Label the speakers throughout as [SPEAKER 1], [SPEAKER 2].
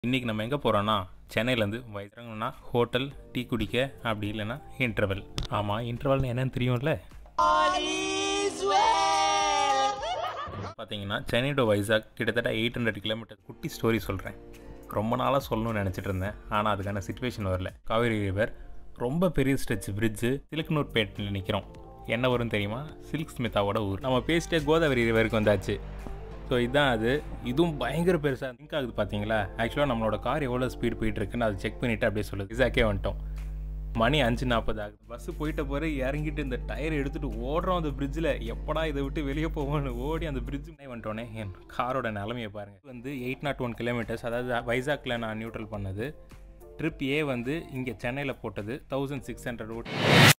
[SPEAKER 1] இன்றைக்கி நம்ம எங்கே போகிறோன்னா சென்னையிலேருந்து வைத்திரங்கன்னா ஹோட்டல் டீ குடிக்க அப்படி இல்லைன்னா இன்டர்வல் ஆமாம் இன்டர்வல்னு என்னன்னு தெரியும்ல பார்த்தீங்கன்னா சென்னை டு வைசாக் கிட்டத்தட்ட எயிட் ஹண்ட்ரட் கிலோமீட்டர் குட்டி ஸ்டோரி சொல்கிறேன் ரொம்ப நாளாக சொல்லணும்னு நினச்சிட்டு இருந்தேன் ஆனால் அதுக்கான சுச்சுவேஷன் வரல காவேரி ரிவர் ரொம்ப பெரிய ஸ்ட்ரெச் பிரிட்ஜு சிலுக்குனூர் பேட்டில் நிற்கிறோம் என்ன வரும் தெரியுமா சில்க் ஸ்மிதாவோட ஊர் நம்ம பேசிட்டே கோதாவரி ரிவருக்கு வந்தாச்சு ஸோ இதுதான் அது இதுவும் பயங்கர பெருசாக திங்க் ஆகுது பார்த்தீங்களா ஆக்சுவலாக நம்மளோட கார் எவ்வளோ ஸ்பீட் போயிட்டு இருக்குன்னு அதை செக் பண்ணிவிட்டு அப்படியே சொல்லுது இசாக்கே வந்துட்டோம் மணி அஞ்சு நாற்பது ஆகுது பஸ்ஸு போயிட்ட பிறகு இறங்கிட்டு இந்த டயர் எடுத்துகிட்டு ஓடுறோம் அந்த பிரிட்ஜில் எப்படா இதை விட்டு வெளியே போவோம்னு ஓடி அந்த பிரிட்ஜ் வந்துட்டோன்னே என் காரோட நிலமையை பாருங்கள் இது வந்து எயிட் நாட் ஒன் கிலோமீட்டர்ஸ் அதாவது வைசாக்கில் நான் நியூட்ரல் பண்ணது ட்ரிப் ஏ வந்து இங்கே சென்னையில் போட்டது தௌசண்ட் சிக்ஸ் ஹண்ட்ரட் ஓட்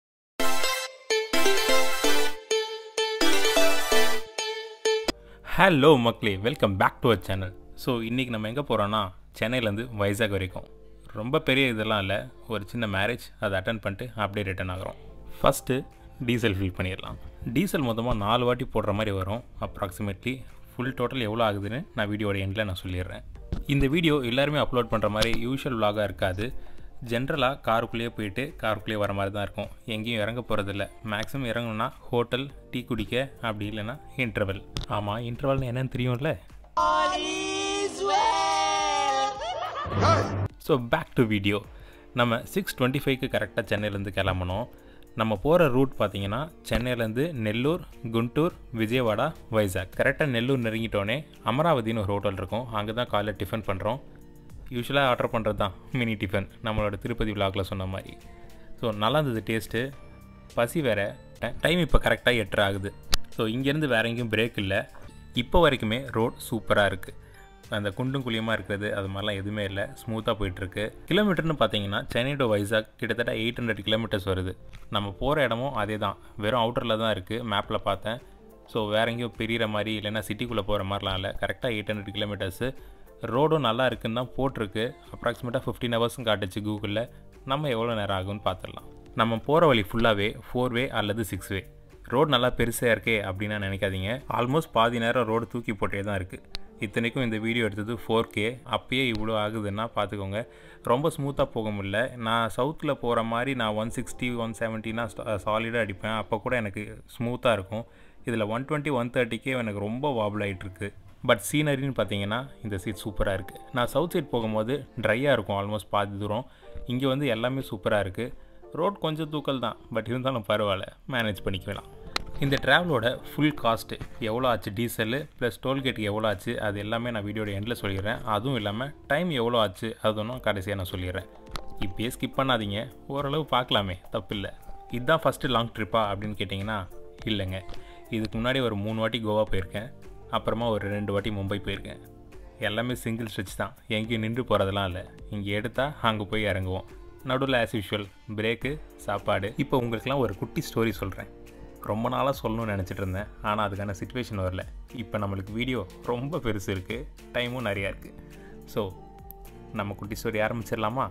[SPEAKER 1] ஹலோ மக்களே welcome back to our channel so இன்றைக்கி நம்ம எங்கே போகிறோன்னா சென்னையிலேருந்து வைசாக் வரைக்கும் ரொம்ப பெரிய இதெல்லாம் இல்லை ஒரு சின்ன மேரேஜ் அதை அட்டன் பண்ணிட்டு அப்படியே ரிட்டர்ன் ஆகிறோம் ஃபஸ்ட்டு டீசல் ஃபில் பண்ணிடலாம் டீசல் மொத்தமாக நாலு வாட்டி போடுற மாதிரி வரும் அப்ராக்சிமேட்லி ஃபுல் டோட்டல் எவ்வளோ ஆகுதுன்னு நான் வீடியோட எண்டில் நான் சொல்லிடுறேன் இந்த வீடியோ எல்லாருமே அப்லோட் பண்ணுற மாதிரி யூஷுவல் vlog-ஆ இருக்காது ஜென்ரலாக காருக்குள்ளேயே போயிட்டு காருக்குள்ளேயே வர மாதிரி தான் இருக்கும் எங்கேயும் இறங்க போகிறதில்ல மேக்ஸிமம் இறங்கணும்னா ஹோட்டல் டீ குடிக்க அப்படி இல்லைன்னா இன்டர்வல் ஆமாம் இன்டர்வல்னு என்னன்னு தெரியும்ல ஸோ பேக் டு வீடியோ நம்ம சிக்ஸ் டுவெண்ட்டி ஃபைவ்க்கு கரெக்டாக சென்னையிலேருந்து கிளம்பணும் நம்ம போகிற ரூட் பார்த்தீங்கன்னா சென்னையிலேருந்து நெல்லூர் குண்டூர் விஜயவாடா வைசாக் கரெக்டாக நெல்லூர் நெருங்கிட்டோன்னே அமராவதின்னு ஒரு ஹோட்டல் இருக்கும் அங்கே தான் காலையில் டிஃபன் பண்ணுறோம் யூஸ்வலாக ஆர்டர் பண்ணுறது தான் மினி டிஃபன் நம்மளோட திருப்பதி விலாகில் சொன்ன மாதிரி ஸோ நல்லா இருந்தது டேஸ்ட்டு பசி வேறு டைம் இப்போ கரெக்டாக எட்டரை ஆகுது ஸோ இங்கேருந்து வேற எங்கேயும் பிரேக் இல்லை இப்போ வரைக்குமே ரோட் சூப்பராக இருக்குது அந்த குண்டும் குழியமாக இருக்கிறது அது மாதிரிலாம் எதுவுமே இல்லை ஸ்மூத்தாக போயிட்டுருக்கு கிலோமீட்டர்னு பார்த்தீங்கன்னா சென்னை டு வைசாக் கிட்டத்தட்ட எயிட் ஹண்ட்ரட் கிலோமீட்டர்ஸ் வருது நம்ம போகிற இடமும் அதே தான் வெறும் அவுட்டரில் தான் இருக்குது மேப்பில் பார்த்தேன் ஸோ வேற எங்கேயும் பெரியற மாதிரி இல்லைன்னா சிட்டிக்குள்ளே போகிற மாதிரிலாம் இல்லை கரெக்டாக எயிட் ஹண்ட்ரட் கிலோமீட்டர்ஸு ரோடும் நல்லா இருக்குன்னு தான் போட்டிருக்கு அப்ராக்சிமேட்டாக ஃபிஃப்டீன் ஹவர்ஸும் காட்டுச்சு கூகுளில் நம்ம எவ்வளோ நேரம் ஆகும்னு பார்த்துடலாம் நம்ம போகிற வழி ஃபுல்லாகவே ஃபோர் வே அல்லது சிக்ஸ் வே ரோடு நல்லா பெருசாக இருக்கே அப்படின்னு நினைக்காதீங்க ஆல்மோஸ்ட் பாதி நேரம் ரோடு தூக்கி போட்டே தான் இருக்குது இத்தனைக்கும் இந்த வீடியோ எடுத்தது ஃபோர் கே அப்பயே இவ்வளோ ஆகுதுன்னா பார்த்துக்கோங்க ரொம்ப ஸ்மூத்தாக போக முடியல நான் சவுத்தில் போகிற மாதிரி நான் ஒன் சிக்ஸ்டி ஒன் செவன்ட்டினா சாலிடாக அடிப்பேன் அப்போ கூட எனக்கு ஸ்மூத்தாக இருக்கும் இதில் ஒன் டுவெண்ட்டி ஒன் தேர்ட்டிக்கே எனக்கு ரொம்ப வாபிள் ஆகிட்டுருக்கு பட் சீனரின்னு பார்த்தீங்கன்னா இந்த சீட் சூப்பராக இருக்குது நான் சவுத் சைட் போகும்போது ட்ரையாக இருக்கும் ஆல்மோஸ்ட் பாதி தூரம் இங்கே வந்து எல்லாமே சூப்பராக இருக்குது ரோட் கொஞ்சம் தூக்கல் தான் பட் இருந்தாலும் பரவாயில்ல மேனேஜ் பண்ணிக்கலாம் இந்த ட்ராவலோட ஃபுல் காஸ்ட்டு எவ்வளோ ஆச்சு டீசலு ப்ளஸ் டோல்கேட்டுக்கு எவ்வளோ ஆச்சு அது எல்லாமே நான் வீடியோட எண்டில் சொல்லிடுறேன் அதுவும் இல்லாமல் டைம் எவ்வளோ ஆச்சு அதுவும் கடைசியாக நான் சொல்லிடுறேன் இப்போயே ஸ்கிப் பண்ணாதீங்க ஓரளவு பார்க்கலாமே தப்பில்லை இதுதான் ஃபஸ்ட்டு லாங் ட்ரிப்பா அப்படின்னு கேட்டிங்கன்னா இல்லைங்க இதுக்கு முன்னாடி ஒரு மூணு வாட்டி கோவா போயிருக்கேன் அப்புறமா ஒரு ரெண்டு வாட்டி மும்பை போயிருக்கேன் எல்லாமே சிங்கிள் ஸ்ட்ரெச் தான் எங்கேயும் நின்று போகிறதெல்லாம் இல்லை இங்கே எடுத்தால் அங்கே போய் இறங்குவோம் நடுவில் ஆஸ் யூஷுவல் பிரேக்கு சாப்பாடு இப்போ உங்களுக்குலாம் ஒரு குட்டி ஸ்டோரி சொல்கிறேன் ரொம்ப நாளாக சொல்லணும்னு நினச்சிட்டு இருந்தேன் ஆனால் அதுக்கான சுச்சுவேஷன் வரல இப்போ நம்மளுக்கு வீடியோ ரொம்ப பெருசு இருக்குது டைமும் நிறையா இருக்குது ஸோ நம்ம குட்டி ஸ்டோரி ஆரம்பிச்சிடலாமா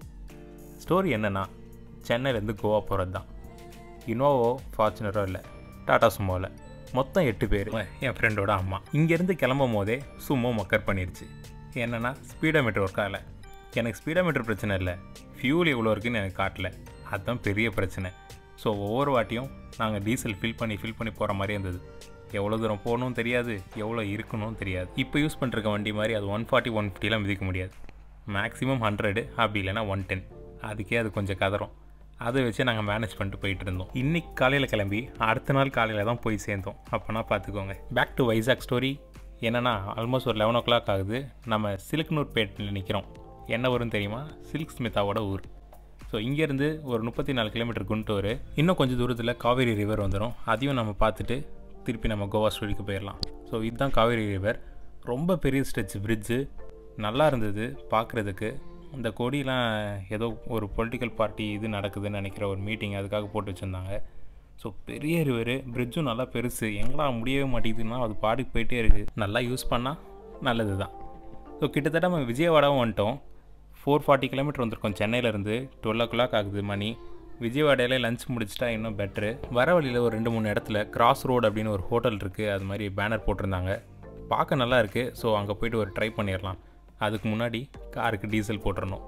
[SPEAKER 1] ஸ்டோரி என்னென்னா சென்னையிலேருந்து கோவா போகிறது தான் இனோவோ ஃபார்ச்சுனரோ இல்லை டாடா சுமோவில் மொத்தம் எட்டு பேர் என் ஃப்ரெண்டோட அம்மா இங்கேருந்து கிளம்பும் போதே சும்மா மக்கர் பண்ணிருச்சு என்னென்னா ஸ்பீடோமீட்டர் ஒர்க் ஆகலை எனக்கு ஸ்பீடோமீட்டர் பிரச்சனை இல்லை ஃபியூல் எவ்வளோ இருக்குன்னு எனக்கு காட்டல அதுதான் பெரிய பிரச்சனை ஸோ ஒவ்வொரு வாட்டியும் நாங்கள் டீசல் ஃபில் பண்ணி ஃபில் பண்ணி போகிற மாதிரி இருந்தது எவ்வளோ தூரம் போகணும் தெரியாது எவ்வளோ இருக்கணும் தெரியாது இப்போ யூஸ் பண்ணிருக்க வண்டி மாதிரி அது ஒன் ஃபார்ட்டி ஒன் ஃபிஃப்டிலாம் மிதிக்க முடியாது மேக்ஸிமம் ஹண்ட்ரடு அப்படி இல்லைன்னா ஒன் டென் அதுக்கே அது கொஞ்சம் கதறும் அதை வச்சு நாங்கள் மேனேஜ் பண்ணிட்டு போயிட்டு இருந்தோம் இன்னைக்கு காலையில் கிளம்பி அடுத்த நாள் காலையில் தான் போய் சேர்ந்தோம் அப்போனா பார்த்துக்கோங்க பேக் டு வைசாக் ஸ்டோரி என்னென்னா ஆல்மோஸ்ட் ஒரு லெவன் ஓ கிளாக் ஆகுது நம்ம சிலுக்குனூர் பேட்டில் நிற்கிறோம் என்ன வரும் தெரியுமா சில்க் ஸ்மிதாவோட ஊர் ஸோ இங்கேருந்து ஒரு முப்பத்தி நாலு கிலோமீட்டர் குண்டூர் இன்னும் கொஞ்சம் தூரத்தில் காவேரி ரிவர் வந்துடும் அதையும் நம்ம பார்த்துட்டு திருப்பி நம்ம கோவா ஸ்டோரிக்கு போயிடலாம் ஸோ இதுதான் காவேரி ரிவர் ரொம்ப பெரிய ஸ்ட்ரெச் பிரிட்ஜு நல்லா இருந்தது பார்க்குறதுக்கு இந்த கொடியெலாம் ஏதோ ஒரு பொலிட்டிக்கல் பார்ட்டி இது நடக்குதுன்னு நினைக்கிற ஒரு மீட்டிங் அதுக்காக போட்டு வச்சுருந்தாங்க ஸோ பெரிய ரிவர் பிரிட்ஜும் நல்லா பெருசு எங்களால் முடியவே மாட்டேங்குதுன்னா அது பாடிக்கு போயிட்டே இருக்குது நல்லா யூஸ் பண்ணால் நல்லது தான் ஸோ கிட்டத்தட்ட நம்ம விஜயவாடாவும் வந்துட்டோம் ஃபோர் ஃபார்ட்டி கிலோமீட்டர் வந்திருக்கோம் சென்னையிலேருந்து டுவெல் ஓ கிளாக் ஆகுது மணி விஜயவாடையில் லஞ்ச் முடிச்சிட்டா இன்னும் பெட்ரு வர வழியில் ஒரு ரெண்டு மூணு இடத்துல கிராஸ் ரோடு அப்படின்னு ஒரு ஹோட்டல் இருக்குது அது மாதிரி பேனர் போட்டிருந்தாங்க பார்க்க நல்லா இருக்குது ஸோ அங்கே போயிட்டு ஒரு ட்ரை பண்ணிடலாம் அதுக்கு முன்னாடி காருக்கு டீசல் போட்டுறணும்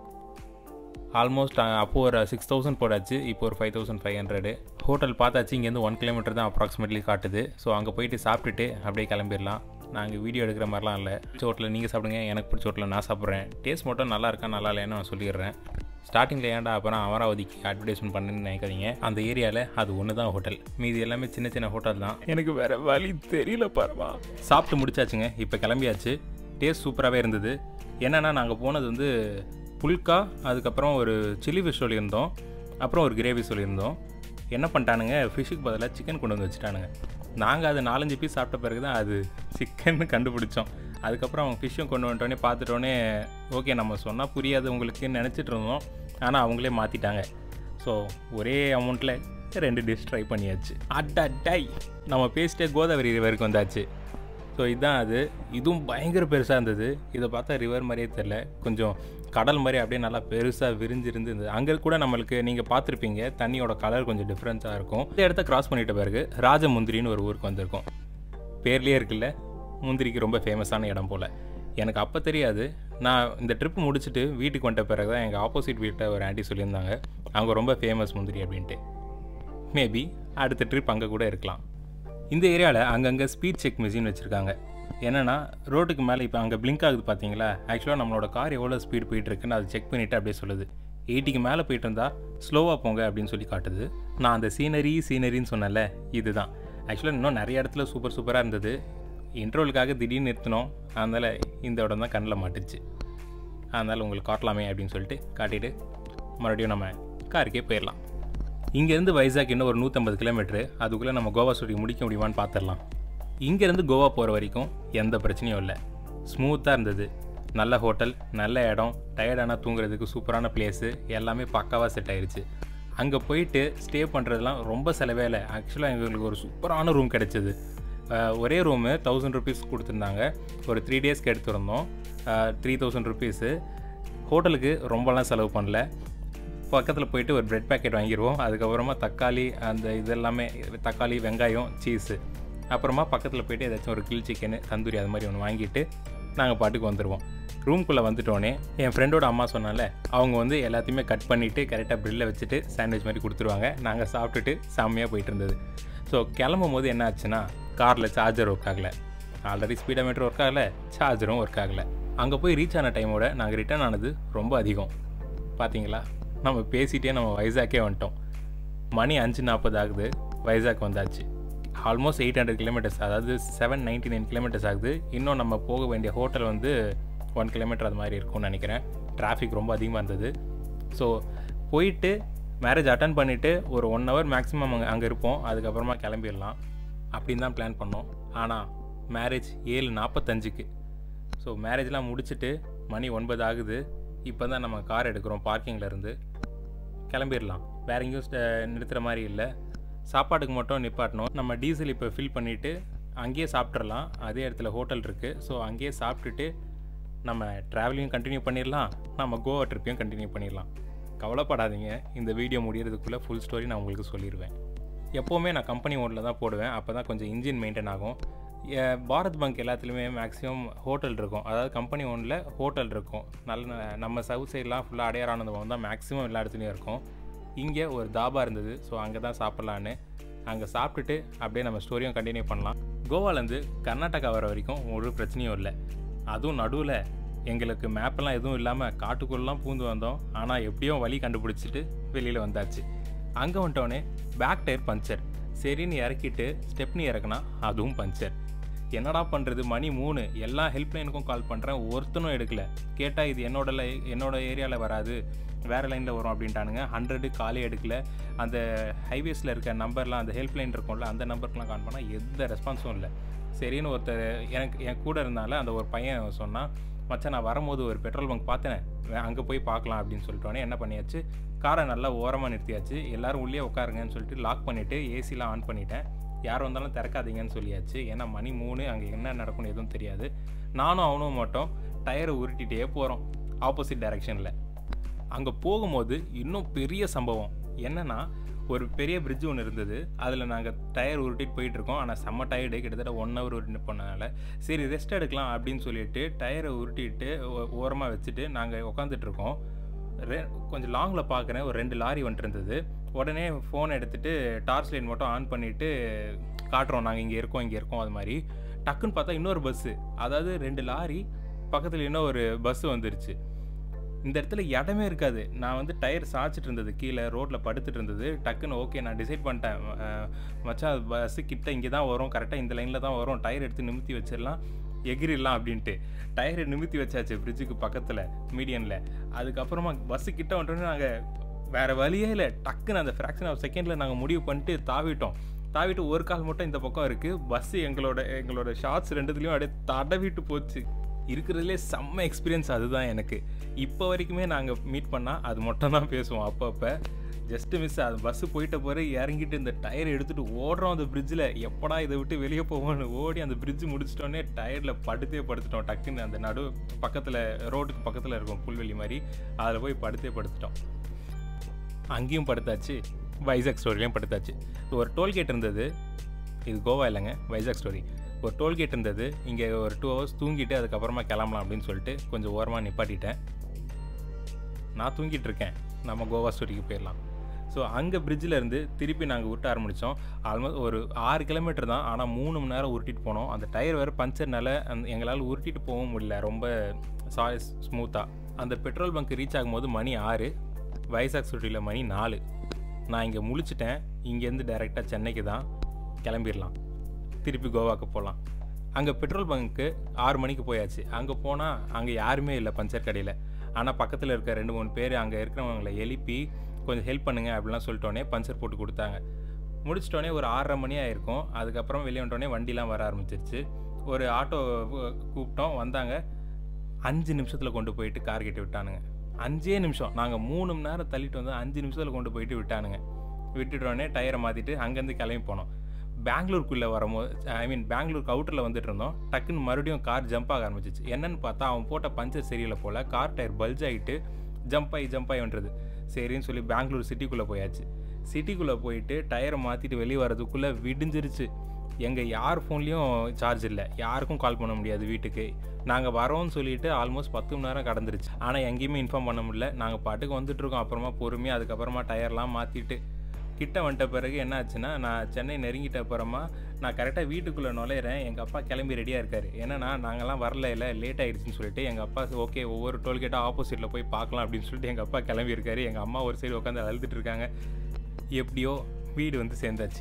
[SPEAKER 1] ஆல்மோஸ்ட் அப்போது ஒரு சிக்ஸ் தௌசண்ட் போடாச்சு இப்போ ஒரு five thousand five hundred hotel பார்த்தாச்சு இங்கேருந்து ஒன் கிலோமீட்டர் தான் அப்ராக்சிமேட்லி காட்டுது ஸோ அங்கே போயிட்டு சாப்பிட்டுட்டு அப்படியே கிளம்பிடலாம் நாங்கள் வீடியோ எடுக்கிற மாதிரிலாம் இல்லை பிடிச்ச ஹோட்டலில் நீங்கள் சாப்பிடுங்க எனக்கு பிடிச்ச ஹோட்டலில் நான் சாப்பிட்றேன் டேஸ்ட் மட்டும் நல்லா இருக்கா நல்லா இல்லைன்னு நான் சொல்லிடுறேன் ஸ்டார்டிங்கில் ஏன்டா அப்புறம் அமராவதிக்கு அட்வர்டைஸ்மெண்ட் பண்ணுன்னு நினைக்காதீங்க அந்த ஏரியாவில் அது ஒன்று தான் ஹோட்டல் மீதி எல்லாமே சின்ன சின்ன ஹோட்டல் தான் எனக்கு வேறு வழி தெரியல பரவா சாப்பிட்டு முடிச்சாச்சுங்க இப்போ கிளம்பியாச்சு டேஸ்ட் சூப்பராகவே இருந்தது என்னென்னா நாங்கள் போனது வந்து புல்கா அதுக்கப்புறம் ஒரு சில்லி ஃபிஷ் சொல்லியிருந்தோம் அப்புறம் ஒரு கிரேவி சொல்லியிருந்தோம் என்ன பண்ணிட்டானுங்க ஃபிஷ்ஷுக்கு பதிலாக சிக்கன் கொண்டு வந்து வச்சுட்டானுங்க நாங்கள் அது நாலஞ்சு பீஸ் சாப்பிட்ட பிறகு தான் அது சிக்கன் கண்டுபிடிச்சோம் அதுக்கப்புறம் அவங்க ஃபிஷ்ஷும் கொண்டு வந்துட்டோன்னே பார்த்துட்டோன்னே ஓகே நம்ம சொன்னால் புரியாது உங்களுக்குன்னு நினச்சிட்டு இருந்தோம் ஆனால் அவங்களே மாற்றிட்டாங்க ஸோ ஒரே அமௌண்ட்டில் ரெண்டு டிஷ் ட்ரை பண்ணியாச்சு அட்டா டை நம்ம பேசிட்டே கோதாவரி ரிவருக்கு வந்தாச்சு ஸோ இதுதான் அது இதுவும் பயங்கர பெருசாக இருந்தது இதை பார்த்தா ரிவர் மாதிரியே தெரில கொஞ்சம் கடல் மாதிரி அப்படியே நல்லா பெருசாக விரிஞ்சிருந்து இருந்தது அங்கே கூட நம்மளுக்கு நீங்கள் பார்த்துருப்பீங்க தண்ணியோட கலர் கொஞ்சம் டிஃப்ரென்ஸாக இருக்கும் இந்த இடத்த கிராஸ் பண்ணிட்ட பிறகு ராஜமுந்திரின்னு ஒரு ஊருக்கு வந்திருக்கோம் பேர்லேயே இருக்குல்ல முந்திரிக்கு ரொம்ப ஃபேமஸான இடம் போல் எனக்கு அப்போ தெரியாது நான் இந்த ட்ரிப் முடிச்சுட்டு வீட்டுக்கு வந்துட்ட பிறகு தான் எங்கள் ஆப்போசிட் வீட்டில் ஒரு ஆண்டி சொல்லியிருந்தாங்க அவங்க ரொம்ப ஃபேமஸ் முந்திரி அப்படின்ட்டு மேபி அடுத்த ட்ரிப் அங்கே கூட இருக்கலாம் இந்த ஏரியாவில் அங்கங்கே ஸ்பீட் செக் மிஷின் வச்சுருக்காங்க என்னென்னா ரோட்டுக்கு மேலே இப்போ அங்கே பிளிங்க் ஆகுது பார்த்தீங்களா ஆக்சுவலாக நம்மளோட கார் எவ்வளோ ஸ்பீட் போயிட்டு இருக்குன்னு அது செக் பண்ணிவிட்டு அப்படியே சொல்லுது எயிட்டிக்கு மேலே போயிட்டு இருந்தால் ஸ்லோவாக போங்க அப்படின்னு சொல்லி காட்டுது நான் அந்த சீனரி சீனரின்னு சொன்னேன்ல இதுதான் ஆக்சுவலாக இன்னும் நிறைய இடத்துல சூப்பர் சூப்பராக இருந்தது இன்ட்ரோலுக்காக திடீர்னு நிறுத்தினோம் அதனால் இந்த இடம் தான் கண்ணில் மாட்டுச்சு அதனால் உங்களுக்கு காட்டலாமே அப்படின்னு சொல்லிட்டு காட்டிட்டு மறுபடியும் நம்ம காருக்கே போயிடலாம் இங்கேருந்து வைசாக் இன்னும் ஒரு நூற்றம்பது கிலோமீட்ரு அதுக்குள்ளே நம்ம கோவா சுற்றி முடிக்க முடியுமான்னு பார்த்துடலாம் இங்கேருந்து கோவா போகிற வரைக்கும் எந்த பிரச்சனையும் இல்லை ஸ்மூத்தாக இருந்தது நல்ல ஹோட்டல் நல்ல இடம் டயர்டானா தூங்குறதுக்கு சூப்பரான பிளேஸு எல்லாமே பக்காவாக செட் ஆயிருச்சு அங்கே போயிட்டு ஸ்டே பண்ணுறதுலாம் ரொம்ப செலவே இல்லை ஆக்சுவலாக எங்களுக்கு ஒரு சூப்பரான ரூம் கிடச்சிது ஒரே ரூமு தௌசண்ட் ருபீஸ் கொடுத்துருந்தாங்க ஒரு த்ரீ டேஸ்க்கு எடுத்துருந்தோம் த்ரீ தௌசண்ட் ருபீஸு ஹோட்டலுக்கு ரொம்பலாம் செலவு பண்ணல பக்கத்தில் போயிட்டு ஒரு ப்ரெட் பேக்கெட் வாங்கிடுவோம் அதுக்கப்புறமா தக்காளி அந்த இதெல்லாமே தக்காளி வெங்காயம் சீஸு அப்புறமா பக்கத்தில் போயிட்டு ஏதாச்சும் ஒரு கில் சிக்கனு தந்தூரி அது மாதிரி ஒன்று வாங்கிட்டு நாங்கள் பாட்டுக்கு வந்துடுவோம் ரூம்குள்ளே வந்துட்டோன்னே என் ஃப்ரெண்டோட அம்மா சொன்னால அவங்க வந்து எல்லாத்தையுமே கட் பண்ணிவிட்டு கரெக்டாக ப்ரில்ல வச்சுட்டு சாண்ட்விச் மாதிரி கொடுத்துருவாங்க நாங்கள் சாப்பிட்டுட்டு செம்மையாக போயிட்டு இருந்தது ஸோ கிளம்பும் போது என்ன ஆச்சுன்னா காரில் சார்ஜர் ஒர்க் ஆகலை ஆல்ரெடி ஸ்பீடோமீட்டர் ஒர்க் ஆகலை சார்ஜரும் ஒர்க் ஆகலை அங்கே போய் ரீச் ஆன டைமோட நாங்கள் ரிட்டர்ன் ஆனது ரொம்ப அதிகம் பார்த்தீங்களா நம்ம பேசிகிட்டே நம்ம வைசாக்கே வந்துட்டோம் மணி அஞ்சு நாற்பது ஆகுது வைசாக் வந்தாச்சு ஆல்மோஸ்ட் எயிட் ஹண்ட்ரட் கிலோமீட்டர்ஸ் அதாவது செவன் நைன்டி நைன் கிலோமீட்டர்ஸ் ஆகுது இன்னும் நம்ம போக வேண்டிய ஹோட்டல் வந்து ஒன் கிலோமீட்டர் அது மாதிரி இருக்கும்னு நினைக்கிறேன் டிராஃபிக் ரொம்ப அதிகமாக இருந்தது ஸோ போயிட்டு மேரேஜ் அட்டன் பண்ணிவிட்டு ஒரு ஒன் ஹவர் மேக்ஸிமம் அங்கே அங்கே இருப்போம் அதுக்கப்புறமா கிளம்பிடலாம் அப்படின்னு தான் பிளான் பண்ணோம் ஆனால் மேரேஜ் ஏழு நாற்பத்தஞ்சுக்கு ஸோ மேரேஜ்லாம் முடிச்சுட்டு மணி ஒன்பது ஆகுது இப்போ தான் நம்ம கார் எடுக்கிறோம் பார்க்கிங்கில் இருந்து கிளம்பிடலாம் வேற எங்கேயும் ஸ்ட- நிறுத்துற மாதிரி இல்லை சாப்பாட்டுக்கு மட்டும் நிப்பாட்டணும் நம்ம டீசல் இப்போ ஃபில் பண்ணிவிட்டு அங்கேயே சாப்பிட்றலாம் அதே இடத்துல ஹோட்டல் இருக்குது ஸோ அங்கேயே சாப்பிட்டுட்டு நம்ம ட்ராவலிங் கண்டினியூ பண்ணிடலாம் நம்ம கோவா ட்ரிப்பையும் கண்டினியூ பண்ணிடலாம் கவலைப்படாதீங்க இந்த வீடியோ முடியறதுக்குள்ளே ஃபுல் ஸ்டோரி நான் உங்களுக்கு சொல்லிடுவேன் எப்போவுமே நான் கம்பெனி ஓனில் தான் போடுவேன் அப்போ தான் கொஞ்சம் இன்ஜின் மெயின்டைன் ஆகும் எ- பாரத் பங்க் எல்லாத்துலேயுமே மேக்ஸிமம் ஹோட்டல் இருக்கும் அதாவது கம்பெனி ஓனில் ஹோட்டல் இருக்கும் நல்ல ந- நம்ம சவுத் சைட்லாம் ஃபுல்லாக அடையார் ஆனந்தம் தான் மேக்ஸிமம் எல்லா இடத்துலையும் இருக்கும் இங்கே ஒரு தாபா இருந்தது ஸோ அங்கே தான் சாப்பிட்லான்னு அங்கே சாப்பிட்டுட்டு அப்படியே நம்ம ஸ்டோரியும் கண்டினியூ பண்ணலாம் கோவாலேருந்து கர்நாடகா வர வரைக்கும் ஒரு பிரச்சனையும் இல்லை அதுவும் நடுவில் எங்களுக்கு மேப்பெல்லாம் எதுவும் இல்லாமல் காட்டுக்குள்ளலாம் பூந்து வந்தோம் ஆனால் எப்படியோ வழி கண்டுபிடிச்சிட்டு வெளியில் வந்தாச்சு அங்கே வந்துட்டோடனே பேக் டயர் பஞ்சர் சரின்னு இறக்கிட்டு ஸ்டெப்னி இறக்குனா அதுவும் பஞ்சர் என்னடா பண்ணுறது மணி மூணு எல்லா ஹெல்ப்லைனுக்கும் கால் பண்ணுறேன் ஒருத்தனும் எடுக்கல கேட்டால் இது என்னோட லை என்னோட ஏரியாவில் வராது வேறு லைனில் வரும் அப்படின்ட்டானுங்க ஹண்ட்ரடு காலே எடுக்கல அந்த ஹைவேஸில் இருக்க நம்பர்லாம் அந்த ஹெல்ப்லைன் இருக்கும்ல அந்த நம்பருக்குலாம் கால் பண்ணால் எந்த ரெஸ்பான்ஸும் இல்லை சரின்னு ஒருத்தர் எனக்கு என் கூட இருந்தால அந்த ஒரு பையன் சொன்னான் மச்சான் நான் வரும்போது ஒரு பெட்ரோல் பங்க் பார்த்தேன் அங்கே போய் பார்க்கலாம் அப்படின்னு சொல்லிட்டோன்னே என்ன பண்ணியாச்சு காரை நல்லா ஓரமாக நிறுத்தியாச்சு எல்லாரும் உள்ளே உட்காருங்கன்னு சொல்லிட்டு லாக் பண்ணிவிட்டு ஏசிலாம் ஆன் பண்ணிட்டேன் யார் வந்தாலும் திறக்காதீங்கன்னு சொல்லியாச்சு ஏன்னா மணி மூணு அங்கே என்ன நடக்கும்னு எதுவும் தெரியாது நானும் அவனும் மட்டும் டயரை உருட்டிகிட்டே போகிறோம் ஆப்போசிட் டைரெக்ஷனில் அங்கே போகும்போது இன்னும் பெரிய சம்பவம் என்னன்னா ஒரு பெரிய பிரிட்ஜ் ஒன்று இருந்தது அதில் நாங்கள் டயர் உருட்டிட்டு போயிட்டு இருக்கோம் ஆனால் செம்ம டயர்டு கிட்டத்தட்ட ஒன் ஹவர் உருட்டு போனதால சரி ரெஸ்ட் எடுக்கலாம் அப்படின்னு சொல்லிட்டு டயரை உருட்டிட்டு ஓரமாக வச்சுட்டு நாங்கள் உட்காந்துட்டு இருக்கோம் ரெ கொஞ்சம் லாங்கில் பார்க்குறேன் ஒரு ரெண்டு லாரி வந்துட்டு இருந்தது உடனே ஃபோன் எடுத்துகிட்டு டார்ச் லைட் மட்டும் ஆன் பண்ணிவிட்டு காட்டுறோம் நாங்கள் இங்கே இருக்கோம் இங்கே இருக்கோம் அது மாதிரி டக்குன்னு பார்த்தா இன்னொரு பஸ்ஸு அதாவது ரெண்டு லாரி பக்கத்தில் இன்னும் ஒரு பஸ்ஸு வந்துருச்சு இந்த இடத்துல இடமே இருக்காது நான் வந்து டயர் சாய்ச்சிட்டு இருந்தது கீழே ரோட்டில் படுத்துட்டு இருந்தது டக்குன்னு ஓகே நான் டிசைட் பண்ணிட்டேன் மச்சான் பஸ்ஸு கிட்ட இங்கே தான் வரும் கரெக்டாக இந்த லைனில் தான் வரும் டயர் எடுத்து நிமித்தி வச்சிடலாம் எகிரிடலாம் அப்படின்ட்டு டயரை நிமித்தி வச்சாச்சு பிரிட்ஜுக்கு பக்கத்தில் மீடியனில் அதுக்கப்புறமா பஸ்ஸு கிட்ட வந்துட்டோன்னே நாங்கள் வேறு வழியே இல்லை டக்குன்னு அந்த ஃப்ராக்ஷன் ஆஃப் செகண்டில் நாங்கள் முடிவு பண்ணிட்டு தாவிட்டோம் தாவிட்டு ஒரு கால் மட்டும் இந்த பக்கம் இருக்குது பஸ்ஸு எங்களோட எங்களோட ஷார்ட்ஸ் ரெண்டுத்துலேயும் அப்படியே தடவிட்டு போச்சு இருக்கிறதுலே செம்ம எக்ஸ்பீரியன்ஸ் அதுதான் எனக்கு இப்போ வரைக்குமே நாங்கள் மீட் பண்ணால் அது மட்டும் தான் பேசுவோம் அப்பப்போ ஜஸ்ட்டு மிஸ் அது பஸ்ஸு போயிட்ட பிறகு இறங்கிட்டு இந்த டயர் எடுத்துகிட்டு ஓடுறோம் அந்த பிரிட்ஜில் எப்படா இதை விட்டு வெளியே போவோம்னு ஓடி அந்த பிரிட்ஜ் முடிச்சிட்டோன்னே டயரில் படுத்தே படுத்துட்டோம் டக்குன்னு அந்த நடு பக்கத்தில் ரோட்டுக்கு பக்கத்தில் இருக்கும் புல்வெளி மாதிரி அதில் போய் படுத்தே படுத்துட்டோம் அங்கேயும் படுத்தாச்சு வைசாக் ஸ்டோரிலையும் படுத்தாச்சு ஒரு டோல்கேட் இருந்தது இது கோவா இல்லைங்க வைசாக் ஸ்டோரி ஒரு டோல்கேட் இருந்தது இங்கே ஒரு டூ ஹவர்ஸ் தூங்கிட்டு அதுக்கப்புறமா கிளம்பலாம் அப்படின்னு சொல்லிட்டு கொஞ்சம் ஓரமாக நிப்பாட்டிட்டேன் நான் தூங்கிட்டு இருக்கேன் நம்ம கோவா ஸ்டோரிக்கு போயிடலாம் ஸோ அங்கே பிரிட்ஜில் இருந்து திருப்பி நாங்கள் உருட்ட ஆரம்பித்தோம் ஆல்மோஸ்ட் ஒரு ஆறு கிலோமீட்டர் தான் ஆனால் மூணு மணி நேரம் உருட்டிட்டு போனோம் அந்த டயர் வேறு பஞ்சர்னால அந்த எங்களால் உருட்டிட்டு போகவும் முடியல ரொம்ப சா ஸ்மூத்தாக அந்த பெட்ரோல் பங்க் ரீச் ஆகும்போது மணி ஆறு வைசாக் ஸ்டோரியில் மணி நாலு நான் இங்கே முழிச்சிட்டேன் இங்கேருந்து டைரெக்டாக சென்னைக்கு தான் கிளம்பிடலாம் திருப்பி கோவாக்கு போகலாம் அங்கே பெட்ரோல் பங்க்கு ஆறு மணிக்கு போயாச்சு அங்கே போனால் அங்கே யாருமே இல்லை பஞ்சர் கடையில் ஆனால் பக்கத்தில் இருக்க ரெண்டு மூணு பேர் அங்கே இருக்கிறவங்களை எழுப்பி கொஞ்சம் ஹெல்ப் பண்ணுங்கள் அப்படிலாம் சொல்லிட்டோன்னே பஞ்சர் போட்டு கொடுத்தாங்க முடிச்சிட்டோன்னே ஒரு ஆறரை மணி ஆயிருக்கும் அதுக்கப்புறம் வெளியே வந்துட்டோடனே வண்டிலாம் வர ஆரம்பிச்சிருச்சு ஒரு ஆட்டோ கூப்பிட்டோம் வந்தாங்க அஞ்சு நிமிஷத்தில் கொண்டு போயிட்டு கார் கிட்ட விட்டானுங்க அஞ்சே நிமிஷம் நாங்கள் மூணு மணி நேரம் தள்ளிட்டு வந்து அஞ்சு நிமிஷத்தில் கொண்டு போயிட்டு விட்டானுங்க விட்டுட்டோடனே டயரை மாற்றிட்டு அங்கேருந்து கிளம்பி போனோம் பெங்களூருக்குள்ளே வரும்போது ஐ மீன் பெங்களூருக்கு அவுட்டரில் வந்துட்டு இருந்தோம் டக்குன்னு மறுபடியும் கார் ஜம்ப் ஆக ஆரம்பிச்சிச்சு என்னன்னு பார்த்தா அவன் போட்ட பஞ்சர் சரியில்லை போல் கார் டயர் பல்ஜ் ஆகிட்டு ஜம்ப் ஆகி ஜம்ப் ஆகி வந்துடுது சரின்னு சொல்லி பெங்களூர் சிட்டிக்குள்ளே போயாச்சு சிட்டிக்குள்ளே போயிட்டு டயரை மாற்றிட்டு வெளியே வரதுக்குள்ளே விடிஞ்சிருச்சு எங்கள் யார் ஃபோன்லேயும் சார்ஜ் இல்லை யாருக்கும் கால் பண்ண முடியாது வீட்டுக்கு நாங்கள் வரோம்னு சொல்லிட்டு ஆல்மோஸ்ட் பத்து மணி நேரம் கடந்துருச்சு ஆனால் எங்கேயுமே இன்ஃபார்ம் பண்ண முடியல நாங்கள் பாட்டுக்கு வந்துட்டுருக்கோம் அப்புறமா பொறுமையாக அதுக்கப்புறமா டயர்லாம் மாற்றிட்டு கிட்ட வந்துட்ட பிறகு என்ன ஆச்சுன்னா நான் சென்னை நெருங்கிட்ட அப்புறமா நான் கரெக்டாக வீட்டுக்குள்ளே நுழையிறேன் எங்கள் அப்பா கிளம்பி ரெடியாக இருக்கார் ஏன்னா நாங்கள்லாம் வரல இல்லை லேட் ஆகிடுச்சின்னு சொல்லிட்டு எங்கள் அப்பா ஓகே ஒவ்வொரு டோல்கேட்டாக ஆப்போசிட்டில் போய் பார்க்கலாம் அப்படின்னு சொல்லிட்டு எங்கள் அப்பா கிளம்பி இருக்காரு எங்கள் அம்மா ஒரு சைடு உட்காந்து அழுதுட்டு இருக்காங்க எப்படியோ வீடு வந்து சேர்ந்தாச்சு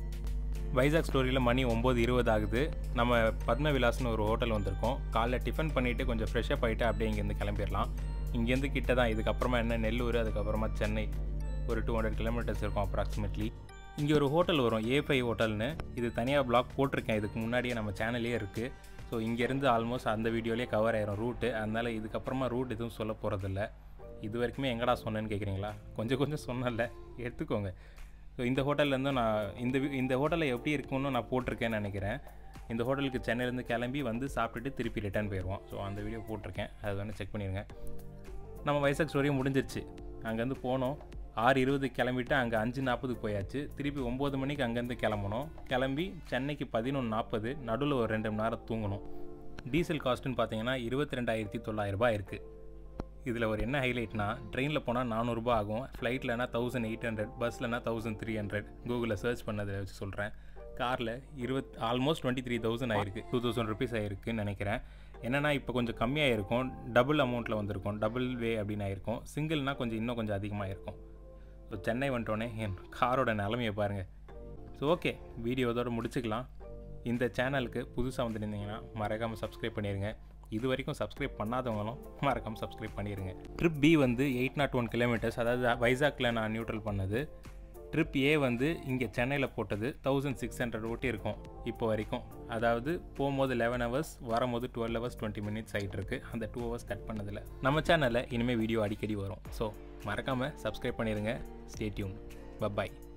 [SPEAKER 1] வைசாக் ஸ்டோரியில் மணி ஒம்பது இருபது ஆகுது நம்ம பத்ம விலாஸ்னு ஒரு ஹோட்டல் வந்திருக்கோம் காலைல டிஃபன் பண்ணிவிட்டு கொஞ்சம் ஃப்ரெஷ்ஷப் ஆகிட்டு அப்படியே இங்கேருந்து கிளம்பிடலாம் இங்கேருந்து கிட்ட தான் இதுக்கப்புறமா என்ன நெல்லூர் அதுக்கப்புறமா சென்னை ஒரு டூ ஹண்ட்ரட் கிலோமீட்டர்ஸ் இருக்கும் அப்ராக்சிமேட்லி இங்கே ஒரு ஹோட்டல் வரும் ஏ ஃபைவ் ஹோட்டல்னு இது தனியாக பிளாக் போட்டிருக்கேன் இதுக்கு முன்னாடியே நம்ம சேனல்லே இருக்குது ஸோ இங்கேருந்து ஆல்மோஸ்ட் அந்த வீடியோலேயே கவர் ஆயிரும் ரூட்டு அதனால் இதுக்கப்புறமா ரூட் எதுவும் சொல்ல போகிறதில்ல இது வரைக்குமே எங்கடா சொன்னேன்னு கேட்குறீங்களா கொஞ்சம் கொஞ்சம் சொன்னல எடுத்துக்கோங்க ஸோ இந்த ஹோட்டல்லேருந்து நான் இந்த இந்த ஹோட்டலில் எப்படி இருக்கும்னு நான் போட்டிருக்கேன்னு நினைக்கிறேன் இந்த ஹோட்டலுக்கு சென்னையிலேருந்து கிளம்பி வந்து சாப்பிட்டுட்டு திருப்பி ரிட்டர்ன் போயிடுவோம் ஸோ அந்த வீடியோ போட்டிருக்கேன் அது வேணால் செக் பண்ணிடுங்க நம்ம வைசாக் ஸ்டோரியும் முடிஞ்சிருச்சு அங்கேருந்து போனோம் ஆறு இருபது கிளம்பிட்டு அங்கே அஞ்சு நாற்பதுக்கு போயாச்சு திருப்பி ஒம்பது மணிக்கு அங்கேருந்து கிளம்பணும் கிளம்பி சென்னைக்கு பதினொன்று நாற்பது நடுவில் ஒரு ரெண்டு மணி நேரம் தூங்கணும் டீசல் காஸ்ட்டுன்னு பார்த்தீங்கன்னா இருபத்தி ரெண்டாயிரத்தி தொள்ளாயிரரூபா இருக்குது இதில் ஒரு என்ன ஹைலைட்னா ட்ரெயினில் போனால் நானூறுரூபா ஆகும் ஃப்ளைட்லனா தௌசண்ட் எயிட் ஹண்ட்ரட் பஸ்லனா தௌசண்ட் த்ரீ ஹண்ட்ரட் கூகுளில் சர்ச் பண்ணதை வச்சு சொல்கிறேன் காரில் இருபத் ஆல்மோஸ்ட் டுவெண்ட்டி த்ரீ தௌசண்ட் ஆயிருக்கு டூ தௌசண்ட் ருபீஸ் ஆயிருக்குன்னு நினைக்கிறேன் என்னென்னா இப்போ கொஞ்சம் கம்மியாக இருக்கும் டபுள் அமௌண்ட்டில் வந்திருக்கும் டபுள் வே அப்படின்னு ஆயிருக்கும் சிங்கிள்னா கொஞ்சம் இன்னும் கொஞ்சம் அதிகமாக இருக்கும் ஸோ சென்னை வந்துட்டோன்னே என் காரோட நிலமையை பாருங்கள் ஸோ ஓகே வீடியோ இதோட முடிச்சுக்கலாம் இந்த சேனலுக்கு புதுசாக வந்துருந்தீங்கன்னா மறக்காமல் சப்ஸ்கிரைப் பண்ணிடுங்க இது வரைக்கும் சப்ஸ்கிரைப் பண்ணாதவங்களும் மறக்காமல் சப்ஸ்கிரைப் பண்ணிடுங்க ட்ரிப் பி வந்து எயிட் நாட் ஒன் கிலோமீட்டர்ஸ் அதாவது வைசாக்கில் நான் நியூட்ரல் பண்ணது ட்ரிப் ஏ வந்து இங்கே சென்னையில் போட்டது தௌசண்ட் சிக்ஸ் ஹண்ட்ரட் ஓட்டி இருக்கும் இப்போ வரைக்கும் அதாவது போகும்போது லெவன் ஹவர்ஸ் வரும்போது டுவெல் ஹவர்ஸ் டுவெண்ட்டி மினிட்ஸ் ஆகிட்டு இருக்கு அந்த டூ ஹவர்ஸ் கட் பண்ணதில் நம்ம சேனலில் இனிமேல் வீடியோ அடிக்கடி வரும் ஸோ மறக்காமல் சப்ஸ்கிரைப் பண்ணிடுங்க ஸ்டே டியூன் பப்பாய்